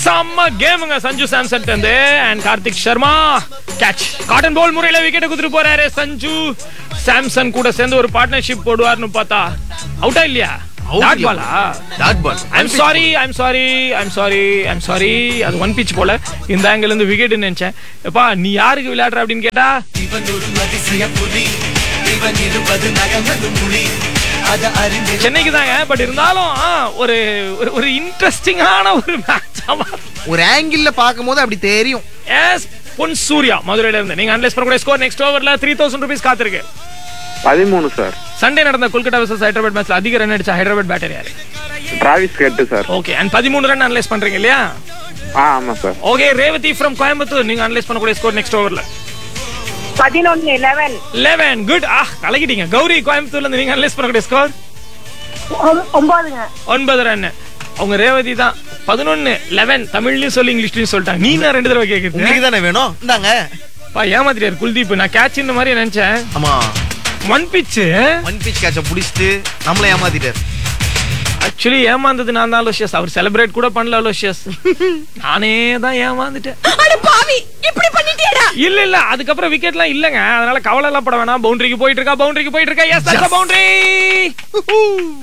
செம்ம கேமுங்க சஞ்சு சாம்சன் வந்து and Karthik Sharma catch caught and ball முறையில விக்கெட் குடுத்துட்டு போறாரு சஞ்சு சாம்சன் கூட சேர்ந்து ஒரு பார்ட்னர்ஷிப் போடுவார்னு பார்த்தா அவுட்டா இல்லையா டாட் பாலா dot ball I'm sorry I'm sorry I'm sorry I'm sorry அது ஒன் பிச் போல இந்த ஆங்கிள் இருந்து விக்கெட் நினைச்சேன் எப்பா நீ யாருக்கு விளையாடுற அப்படின்னு கேட்டா இவன் ஒரு அதிசய புலி இவன் இருபது நகமது மொழி அத அறிந்து சென்னைக்கு தாங்க பட் இருந்தாலும் ஆ, ஒரு ஒரு- ஒரு இன்ட்ரெஸ்டிங்கான ஒரு மேட்ச் ஒரு ஆங்கிள் பார்க்கும்போது அப்படி தெரியும் எஸ் பொன் சூர்யா மதுரையில இருந்து நீங்க அனலைஸ் பண்ணக்கூடிய ஸ்கோர் நெக்ஸ்ட் ஓவர்ல த்ரீ தௌசண்ட் ருபீஸ் காத்திருக்கு பதிமூணு சார் சண்டே நடந்த கொல்கட்டா வர்சஸ் ஹைதராபாத் மேட்ச்ல அதிக ரன் அடிச்ச ஹைதராபாத் பேட்டர் யாரு Travis head sir okay and பதிமூணு ரன் அனலைஸ் பண்றீங்க இல்லையா ஆ ஆமா sir okay Revathi from Coimbatore நீங்க அனலைஸ் பண்ணக்கூடிய ஸ்கோர் நெக்ஸ்ட் ஓவர்ல பதினொன்னு லெவன் லெவன் குட் ஆ கலக்கிட்டீங்க கௌரி கோயம்புத்தூர்ல இருந்து நீங்க அனலைஸ் பண்ணக்கூடிய ஸ்கோர் ஒன்பதுங்க ஒன்பது ரன் அவங்க ரேவதி தான் பதினொன்னு லெவன் தமிழ்லயும் சொல்லி இங்கிலீஷ்லயும் சொல்லிட்டாங்க நீ நான் ரெண்டு தடவை கேக்குறது உங்களுக்கு தானே வேணும் இந்தாங்க பா ஏமாத்திரியாரு குல்தீப் நான் கேட்ச் இந்த மாதிரி நினைச்சேன் ஆமா ஒன் பிச் ஒன் பிச் கேட்ச புடிச்சிட்டு நம்மள ஏமாத்திட்டாரு ஆக்சுவலி ஏமாந்தது நான் தான் அலோஷியஸ் அவர் செலிப்ரேட் கூட பண்ணல அலோஷியஸ் நானே தான் ஏமாந்துட்டேன் அட பாவி இப்படி பண்ணிட்டியடா இல்ல இல்ல அதுக்கப்புறம் விக்கெட்லாம் இல்லங்க அதனால கவலை எல்லாம் பட வேணாம் பவுண்டரிக்கு போயிட்டு இருக்கா பவுண்டரிக்கு போயிட்டு இருக்கா எஸ் பவுண்டரி